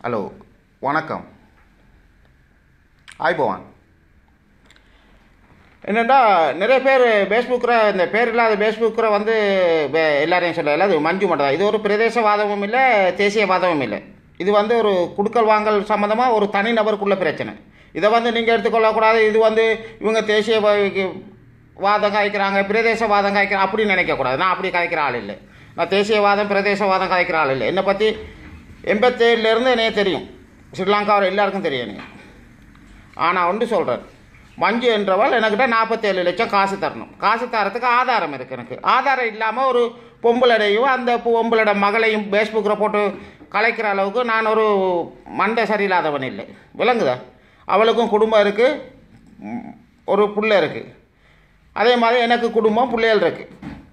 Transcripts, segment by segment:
Hello வணக்கம் ஆய்பவான் என்னென்னா நிறைய பேர் ஃபேஸ்புக்கில் இந்த பேர் இல்லாத ஃபேஸ்புக்கில் வந்து வே- எல்லாரையும் சொல்லல அது மஞ்சு மட்டும் தான் இது ஒரு பிரதேசவாதமும் இல்லை தேசியவாதமும் இல்லை இது வந்து ஒரு குடுக்கல் வாங்கல் சம்மந்தமாக ஒரு தனிநபருக்குள்ள பிரச்சனை இதை வந்து நீங்கள் எடுத்துக்கொள்ளக்கூடாது இது வந்து இவங்க தேசிய வா- வாதம் காய்க்கிறாங்க பிரதேசவாதம் காய்க்கிறாங்க அப்படின்னு நினைக்கக்கூடாது நான் அப்படி காய்க்கிற ஆள் இல்லை நான் தேசியவாதம் பிரதேசவாதம் காய்க்கிற ஆள் இல்லை என்னை பற்றி எண்பத்தேழுலேருந்து எனக்கு தெரியும் ஸ்ரீலங்காவில் எல்லாருக்கும் தெரியும் எனக்கு ஆனால் ஒன்று சொல்கிறேன் மஞ்சு என்றவள் என்கிட்ட நாற்பத்தேழு லட்சம் காசு தரணும் காசு தரத்துக்கு ஆதாரம் இருக்குது எனக்கு ஆதாரம் இல்லாமல் ஒரு பொம்பளடையும் அந்த பொம்பளோட மகளையும் ஃபேஸ்புக்கில் போட்டு கலைக்கிற அளவுக்கு நான் ஒரு மண்டை சரியில்லாதவன் இல்லை விளங்குதா அவளுக்கும் குடும்பம் இருக்குது ஒரு புள்ள இருக்குது அதே மாதிரி எனக்கு குடும்பம் பிள்ளைகள் இருக்குது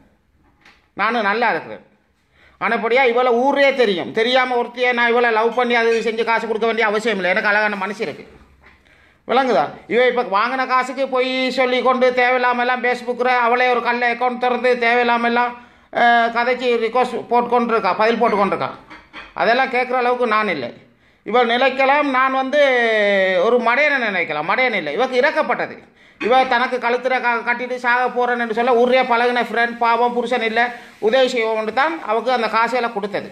நானும் நல்லா இருக்கிறேன் ஆனப்படியாக இவளை ஊரே தெரியும் தெரியாமல் ஒருத்தையே நான் இவளை லவ் பண்ணி அது செஞ்சு காசு கொடுக்க வேண்டிய அவசியம் இல்லை எனக்கு அழகான மனசு இருக்குது விளங்குதா இவ இப்போ வாங்கின காசுக்கு போய் சொல்லி கொண்டு தேவையில்லாமலாம் ஃபேஸ்புக்கில் அவளே ஒரு கல்ல அக்கௌண்ட் திறந்து தேவையில்லாமலாம் அஹ், கதைச்சி ரிக்வஸ்ட் போட்டு கொண்டு இருக்கா பதில் போட்டு கொண்டு இருக்கா அதெல்லாம் கேட்குற அளவுக்கு நான் இல்லை இவள் நினைக்கலாம் நான் வந்து ஒரு மடையனை நினைக்கலாம் மடையன் இல்லை இவக்கு இறக்கப்பட்டது இவ தனக்கு கழுத்துல க கட்டிட்டு சாக போகிறேன்னு சொல்ல ஊரே பழகின ஃப்ரெண்ட் பாவம் புருஷன் இல்லை உதவி செய்வோம்னு தான் அவக்கு அந்த காசையெல்லாம் கொடுத்தது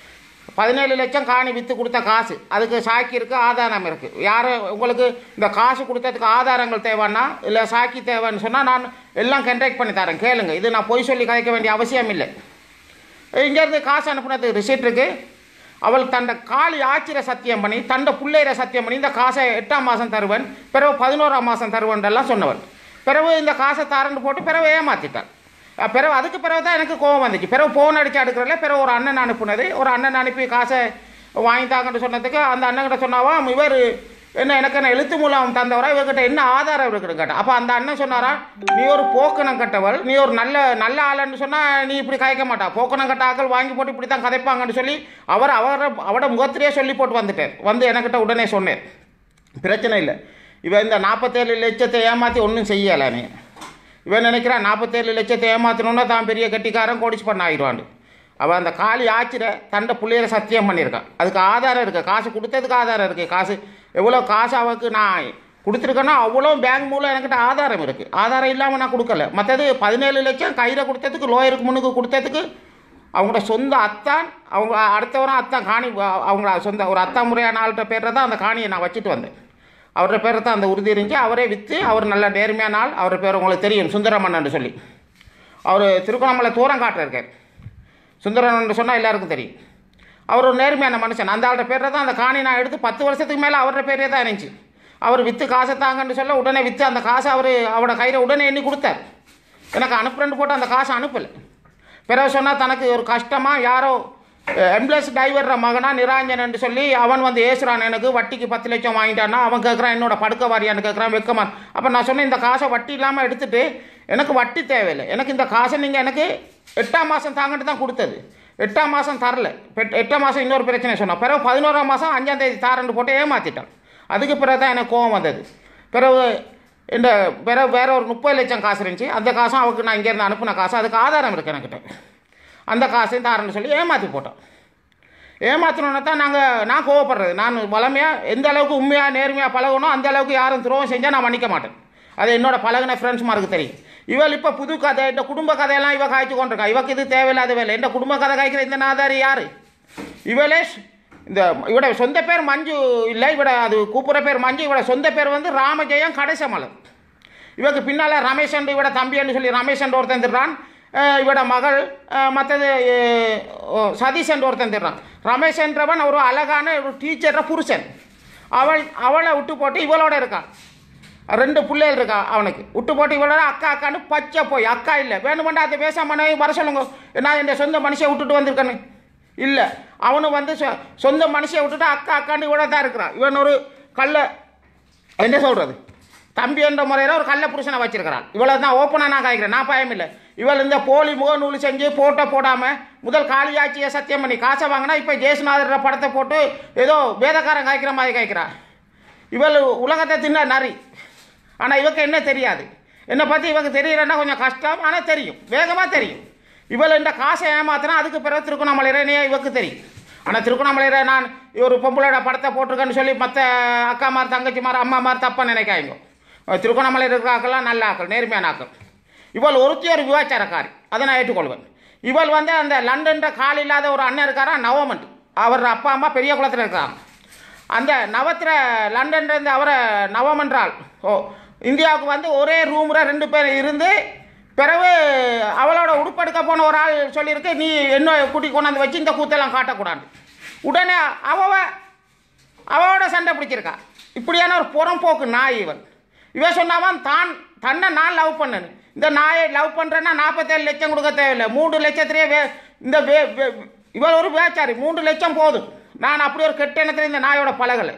பதினேழு லட்சம் காணி விற்று கொடுத்த காசு அதுக்கு சாக்கி இருக்குது ஆதாரம் இருக்குது யார் உங்களுக்கு இந்த காசு கொடுத்ததுக்கு ஆதாரங்கள் தேவைன்னா இல்லை சாக்கி தேவைன்னு சொன்னால் நான் எல்லாம் கண்டக்ட் பண்ணி தரேன் கேளுங்க இது நான் பொய் சொல்லி கதைக்க வேண்டிய அவசியம் இல்லை இங்கேருந்து காசு அனுப்புனது ரிசீட் இருக்கு அவள் தண்ட காளி ஆச்சிர சத்தியம் பண்ணி தண்ட புள்ளையிற சத்தியம் பண்ணி இந்த காசை எட்டாம் மாதம் தருவன் பிறகு பதினோராம் மாதம் தருவன்றெல்லாம் சொன்னவன் பிறகு இந்த காசை தாரண்டு போட்டு பிறகு ஏமாத்திட்டான் அஹ் பிறகு அதுக்கு பிறகு தான் எனக்கு கோவம் வந்துச்சு பிறகு ஃபோன் அடிச்சு அடுக்கிறல பிறகு ஒரு அண்ணன் அனுப்புனது ஒரு அண்ணன் அனுப்பி காசை வாங்கித்தாங்கன்னு சொன்னதுக்கு அந்த அண்ணன்கிட்ட சொன்னாவாம் இவர் என்ன எனக்கு என்ன எழுத்து மூலம் தந்தவரா இவர்கிட்ட என்ன ஆதாரம் இருக்குன்னு கேட்டேன் அப்போ அந்த அண்ணன் சொன்னாரா நீ ஒரு போக்கணம் கட்டவள் நீ ஒரு நல்ல நல்ல ஆளுன்னு சொன்னால் நீ இப்படி காய்க்க மாட்டா போக்கணம் கட்ட ஆக்கள் வாங்கி போட்டு இப்படி தான் கதைப்பாங்கன்னு சொல்லி அவர் அவரை அவட முகத்திலேயே சொல்லி போட்டு வந்துட்டார் வந்து எனக்கிட்ட உடனே சொன்னேன் பிரச்சனை இல்லை இவன் இந்த நாற்பத்தேழு லட்சத்தை ஏமாற்றி ஒன்றும் செய்யலை நீ இவன் நினைக்கிறான் நாற்பத்தேழு லட்சத்தை ஏமாற்றணுன்னா தான் பெரிய கட்டிக்காரன் கோடிச்சு பண்ண ஆயிடுவான் அவன் அந்த காளி ஆச்சிர தண்டை புள்ளையில சத்தியம் பண்ணியிருக்கான் அதுக்கு ஆதாரம் இருக்குது காசு கொடுத்ததுக்கு ஆதாரம் இருக்குது காசு எவ்வளோ காசு அவருக்கு நான் கொடுத்துருக்கேன்னா அவ்வளோ பேங்க் மூலம் என்கிட்ட ஆதாரம் இருக்குது ஆதாரம் இல்லாமல் நான் கொடுக்கல மற்றது பதினேழு லட்சம் கையில் கொடுத்ததுக்கு லோயருக்கு முன்னுக்கு கொடுத்ததுக்கு அவங்களோட சொந்த அத்தான் அவங்க அடுத்தவரும் அத்தான் காணி அவங்க சொந்த ஒரு அத்தா முறையான ஆள்கிட்ட பேரில் தான் அந்த காணியை நான் வச்சுட்டு வந்தேன் அவரோட பேரை தான் அந்த உறுதி இருந்துச்சு அவரே விற்று அவர் நல்ல நேர்மையான ஆள் அவர் பேர் உங்களுக்கு தெரியும் சுந்தரமன்னன் சொல்லி அவர் திருக்கோணமலை தூரம் காட்டுற இருக்கார் சுந்தரமன் சொன்னால் எல்லாருக்கும் தெரியும் அவர் ஒரு நேர்மையான மனுஷன் அந்த ஆள்கிட்ட பேரில் தான் அந்த காணி நான் எடுத்து பத்து வருஷத்துக்கு மேலே அவரோட பேரே தான் இருந்துச்சு அவர் விற்று காசை தாங்கன்னு சொல்ல உடனே விற்று அந்த காசை அவர் அவரோட கையில் உடனே எண்ணி கொடுத்தார் எனக்கு அனுப்புறேன்னு போட்டு அந்த காசை அனுப்பலை பிறகு சொன்னால் தனக்கு ஒரு கஷ்டமாக யாரோ எம்ப்ளஸ் டிரைவர்ற மகனா நிராஞ்சனன் சொல்லி அவன் வந்து ஏசுறான் எனக்கு வட்டிக்கு பத்து லட்சம் வாங்கிட்டான்னா அவன் கேட்குறான் என்னோட படுக்க வாரியான்னு கேட்குறான் வெக்கமா அப்போ நான் சொன்னேன் இந்த காசை வட்டி இல்லாமல் எடுத்துட்டு எனக்கு வட்டி தேவையில்லை எனக்கு இந்த காசை நீங்கள் எனக்கு எட்டாம் மாதம் தாங்கிட்டு தான் கொடுத்தது எட்டாம் மாதம் தரல பெட்- எட்டாம் மாதம் இன்னொரு பிரச்சனை சொன்னான் பிறகு பதினோராம் மாதம் அஞ்சாம் தேதி தாரண்டு போட்டு ஏமாற்றிட்டான் அதுக்கு பிறகு தான் எனக்கு கோவம் வந்தது பிறகு இந்த பிறகு வேற ஒரு முப்பது லட்சம் காசு இருந்துச்சு அந்த காசும் அவருக்கு நான் இங்கேருந்து அனுப்பின காசு அதுக்கு ஆதாரம் இருக்கு என்கிட்ட அந்த காசையும் தாரேன்னு சொல்லி ஏமாற்றி போட்டோம் ஏமாத்தினோன்னு தான் நாங்கள் நான் கோவப்படுறது நான் வளமையாக எந்த அளவுக்கு உண்மையாக நேர்மையாக பழகணும் அந்த அளவுக்கு யாரும் துரோகம் செஞ்சால் நான் மன்னிக்க மாட்டேன் அது என்னோட பழகின ஃப்ரெண்ட்ஸ்மாருக்கு தெரியும் இவள் இப்போ புது கதை இந்த குடும்ப கதையெல்லாம் இவ காய்ச்சி கொண்டிருக்கா இவக்கு இது தேவையில்லாத வேலை இந்த குடும்ப கதை காய்க்கிற இந்த நாதாரி யார் இவளே ஸ்- இந்த இவட சொந்த பேர் மஞ்சு இல்லை இவட அது கூப்பிட்ற பேர் மஞ்சு இவட சொந்த பேர் வந்து ராமஜெயம் கடைசமலர் இவக்கு பின்னால் ரமேஷன் இவட தம்பின்னு சொல்லி ரமேஷன் ஒருத்தன் திடுறான் அஹ் இவட மகள் மற்றது சதீஷன் ஒருத்தன் திடுறான் ரமேஷன்றவன் ஒரு அழகான ஒரு டீச்சர புருஷன் அவள் அவளை விட்டு போட்டு இவளோட இருக்கான் ரெண்டு பிள்ளைகள் இருக்கா அவனுக்கு விட்டு போட்டு இவளோட அக்கா அக்கான்னு பச்சை போய் அக்கா இல்லை வேணுமெண்டா அதை பேசாம வர சொல்லுங்க நான் என் சொந்த மனுஷியை விட்டுட்டு வந்திருக்கேன்னு இல்லை அவனு வந்து சொ- சொந்த மனுஷியை விட்டுட்டு அக்கா அக்கான்னு இவட தான் இருக்கிறான் இவன் ஒரு கள்ள என்ன சொல்கிறது தம்பி என்ற முறையில் ஒரு கள்ள புருஷனை வச்சிருக்கிறான் இவ்வளோ தான் ஓப்பனாக நான் காய்க்கிறேன் நான் பயம் இல்லை இவள் இந்த போலி முகநூல் செஞ்சு போட்டோ போடாமல் முதல் காளியாச்சியை சத்தியம் பண்ணி காசை வாங்கினா இப்போ ஜெயசுநாதர் படத்தை போட்டு ஏதோ வேதக்காரன் காய்க்கிற மாதிரி காய்க்கிறா இவள் உலகத்தை தின்ன நரி ஆனால் இவக்கு என்ன தெரியாது என்னை பற்றி இவக்கு தெரியலன்னா கொஞ்சம் கஷ்டம் ஆனால் தெரியும் வேகமாக தெரியும் இவள் இந்த காசை ஏமாத்தினா அதுக்கு பிறகு திருக்கோணமலை இறைனியா இவக்கு தெரியும் ஆனால் திருவண்ணாமலையில் நான் ஒரு பொம்பளோட படத்தை போட்டிருக்கேன்னு சொல்லி மற்ற அக்காமார் தங்கச்சிமார் அம்மாமார் தப்பாக நினைக்காங்க திருவண்ணாமலையில் இருக்கிற ஆக்கெல்லாம் நல்ல ஆக்கள் நேர்மையான ஆக்கள் இவள் ஒருத்தி ஒரு விவாச்சாரக்காரி அதை நான் ஏற்றுக்கொள்வேன் இவள் வந்து அந்த லண்டன்ற கால் இல்லாத ஒரு அண்ணன் இருக்காரா நவமன் அவர் அப்பா அம்மா பெரிய குளத்தில் இருக்காங்க அந்த நவத்திர லண்டன்லேருந்து அவரை நவமன்றால் ஓ இந்தியாவுக்கு வந்து ஒரே ரூமில் ரெண்டு பேர் இருந்து பிறகு அவளோட உடுப்பெடுக்க போன ஒரு ஆள் சொல்லியிருக்கு நீ என்ன கூட்டி கொண்டாந்து வச்சு இந்த கூத்தெல்லாம் காட்டக்கூடாது உடனே அவ அவளோட சண்டை பிடிச்சிருக்கா இப்படியான ஒரு புறம்போக்கு நாய் இவன் இவன் சொன்னாவான் தான் தன்னை நான் லவ் பண்ணேன் இந்த நாயை லவ் பண்ணுறேன்னா நாற்பத்தேழு லட்சம் கொடுக்க தேவையில்லை மூன்று லட்சத்திலேயே வே இந்த வே வே- இவள் ஒரு வேச்சாரி மூன்று லட்சம் போதும் நான் அப்படி ஒரு கெட்ட எண்ணத்தில் இந்த நாயோட பழகலை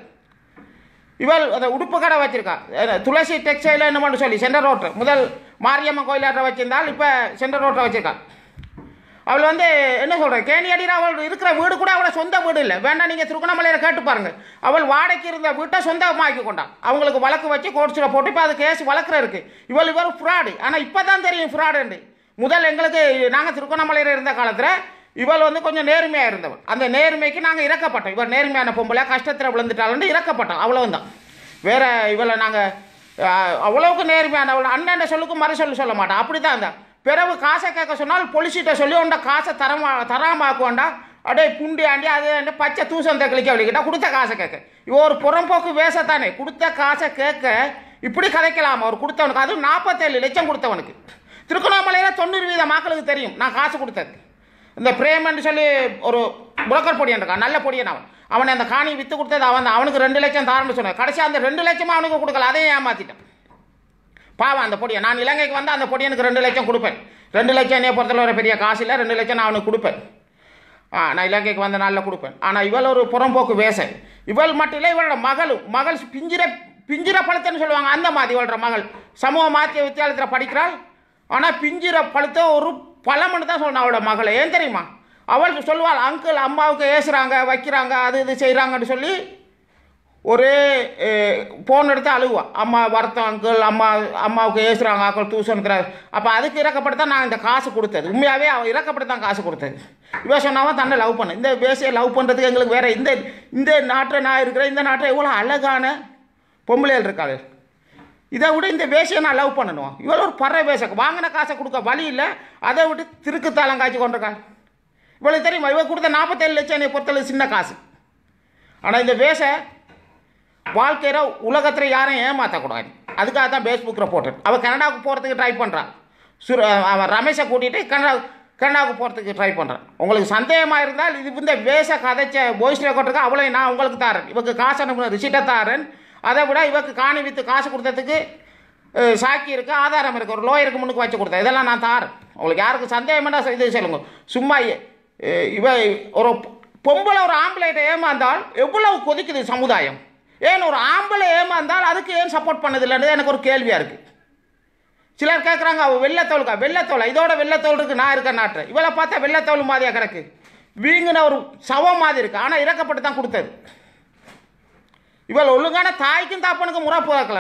இவள் அந்த உடுப்பு கடை வச்சிருக்கா அஹ் துளசி டெக்ஸ்டைல் என்ன மட்டும் சொல்லி சென்டர் ரோட்டில் முதல் மாரியம்மன் கோயிலாட்ட வச்சிருந்தால் இப்போ சென்டர் ரோட்டில் வச்சிருக்கா அவள் வந்து என்ன சொல்கிறேன் கேணியடியில் அவள் இருக்கிற வீடு கூட அவளோட சொந்த வீடு இல்லை வேண்டாம் நீங்கள் திருவண்ணாமலையில் கேட்டு பாருங்க அவள் வாடகைக்கு இருந்த வீட்டை சொந்தமாக்கி கொண்டான் அவங்களுக்கு வழக்கு வச்சு கோர்ட்ஸில் போட்டு இப்போ அது கேஸ் வழக்குற இருக்கு இவள் இவர் ஃப்ராடு ஆனால் இப்போ தான் தெரியும் ஃப்ராடுன்னு முதல் எங்களுக்கு நாங்கள் திருவண்ணாமலையில் இருந்த காலத்தில் இவள் வந்து கொஞ்சம் நேர்மையாக இருந்தவள் அந்த நேர்மைக்கு நாங்கள் இறக்கப்பட்டோம் இவள் நேர்மையான பொம்பளை கஷ்டத்தில் விழுந்துட்டாள்னு இறக்கப்பட்டோம் அவ்வளவுதான் வேற இவளை நாங்கள் அவ்வளவுக்கு நேர்மையானவள் அண்ணன் சொல்லுக்கு மறு சொல்லு சொல்ல மாட்டான் அப்படி தான் இருந்தா பிறகு காசை கேட்க சொன்னால் பொலிசிட்ட சொல்லி உண்ட காசை தரமா தராமாக்குவாண்டா அடே புண்டி ஆண்டி அது ஆண்டி, பச்சை தூசந்த கிளிக்க வலிக்கிட்டா கொடுத்த காசை கேட்க இவ ஒரு புறம்போக்கு வேசத்தானே கொடுத்த காசை கேட்க இப்படி கதைக்கலாம் அவர் கொடுத்தவனுக்கு அதுவும் நாற்பத்தேழு லட்சம் கொடுத்தவனுக்கு திருவண்ணாமலையில் தொண்ணூறு வீத மக்களுக்கு தெரியும் நான் காசு கொடுத்தது இந்த பிரேமன்னு சொல்லி ஒரு புரோக்கர் பொடியன் இருக்கான் நல்ல பொடியன் அவன் அவனை அந்த காணியை விற்று கொடுத்தது அவன் தான். அவனுக்கு ரெண்டு லட்சம் தாரன்னு சொன்னான் கடைசி அந்த ரெண்டு லட்சமா அவனுக்கு கொடுக்கல அதையும் ஏமாத்திட்டான் பாவம் அந்த பொடியன் நான் இலங்கைக்கு வந்து அந்த பொடியனுக்கு ரெண்டு லட்சம் கொடுப்பேன் ரெண்டு லட்சம் என்னைய பொறுத்தல ஒரு பெரிய காசு இல்லை ரெண்டு லட்சம் நான் அவனுக்கு கொடுப்பேன் ஆ நான் இலங்கைக்கு வந்த நாளில் கொடுப்பேன் ஆனால் இவள் ஒரு புறம்போக்கு வேசை இவள் மட்டும் இல்லை இவளோட மகளும் மகள் பிஞ்சிர பிஞ்சிர பழுத்தன்னு சொல்லுவாங்க அந்த மாதிரி இவளோட மகள் சமூக மாத்திய வித்தியாலயத்தில் படிக்கிறாள் ஆனால் பிஞ்சிர பழுத்த ஒரு பழம்னு தான் சொல்லணும் அவளோட மகளை ஏன் தெரியுமா அவள் சொல்லுவாள் அங்கிள் அம்மாவுக்கு ஏசுறாங்க வைக்கிறாங்க அது இது செய்கிறாங்கன்னு சொல்லி ஒரே ஃபோன் எடுத்து அழுவா அம்மா வருத்தம் அங்கிள் அம்மா அம்மாவுக்கு ஏசுறாங்க அக்கள் தூசணுக்கிறார் அப்போ அதுக்கு இறக்கப்பட்டு தான் நான் இந்த காசு கொடுத்தது உண்மையாகவே அவன் இறக்கப்பட்டு தான் காசு கொடுத்தது இவன் சொன்னாவன் தன்னை லவ் பண்ணு இந்த பேசியை லவ் பண்ணுறதுக்கு எங்களுக்கு வேற இந்த இந்த நாட்டில் நான் இருக்கிறேன் இந்த நாட்டில் எவ்வளோ அழகான பொம்பளைகள் இருக்காள் இதை விட இந்த வேஷையை நான் லவ் பண்ணணும் இவ்வளோ ஒரு பற வேஷ வாங்கின காசை கொடுக்க வழி இல்லை அதை விட்டு திருக்குத்தாளம் காய்ச்சி கொண்டிருக்காள் இவளுக்கு தெரியுமா இவ கொடுத்த நாற்பத்தேழு லட்சம் என்னை பொறுத்தளவு சின்ன காசு ஆனால் இந்த வேஷ வாழ்க்கையில் உலகத்தில் யாரையும் ஏமாற்றக்கூடாது அதுக்காக தான் ஃபேஸ்புக்கில் போட்டேன் அவள் கனடாவுக்கு போகிறதுக்கு ட்ரை பண்ணுறான் சுர அவன் ரமேஷை கூட்டிகிட்டு கனடா கனடாவுக்கு போகிறதுக்கு ட்ரை பண்ணுறான் உங்களுக்கு சந்தேகமாக இருந்தால் இது இந்த வேஷ கதைச்ச வாய்ஸ் ரெக்கார்டுக்கு அவளை நான் உங்களுக்கு தாரேன் இவக்கு காசு அனுப்புன ரிசீட்டை தாரேன் அதை விட இவக்கு காணி வித்து காசு கொடுத்ததுக்கு அஹ், சாக்கி இருக்குது ஆதாரம் இருக்குது ஒரு லோயருக்கு முன்னுக்கு வச்சு கொடுத்தேன் இதெல்லாம் நான் தாரேன் உங்களுக்கு யாருக்கு சந்தேகம்னா இது சொல்லுங்க சும்மா அஹ், இவ ஒரு பொம்பளை ஒரு ஆம்பளைகிட்ட ஏமாந்தால் எவ்வளவு கொதிக்குது சமுதாயம் ஏன் ஒரு ஆம்பளை ஏமாந்தால் அதுக்கு ஏன் சப்போர்ட் பண்ணதில்லைன்றது எனக்கு ஒரு கேள்வியாக இருக்குது சிலர் கேட்குறாங்க அவள் வெள்ளத்தோலுக்கா வெள்ளத்தோலை இதோட வெள்ளத்தோல் இருக்கு நான் இருக்க நாட்டில் இவளை பார்த்தா வெள்ளத்தோல் மாதிரியா கிடக்கு வீங்கின ஒரு சவம் மாதிரி இருக்கு ஆனால் இறக்கப்பட்டு தான் கொடுத்தது இவள் ஒழுங்கான தாய்க்கும் தாப்பனுக்கும் முறை போக்கல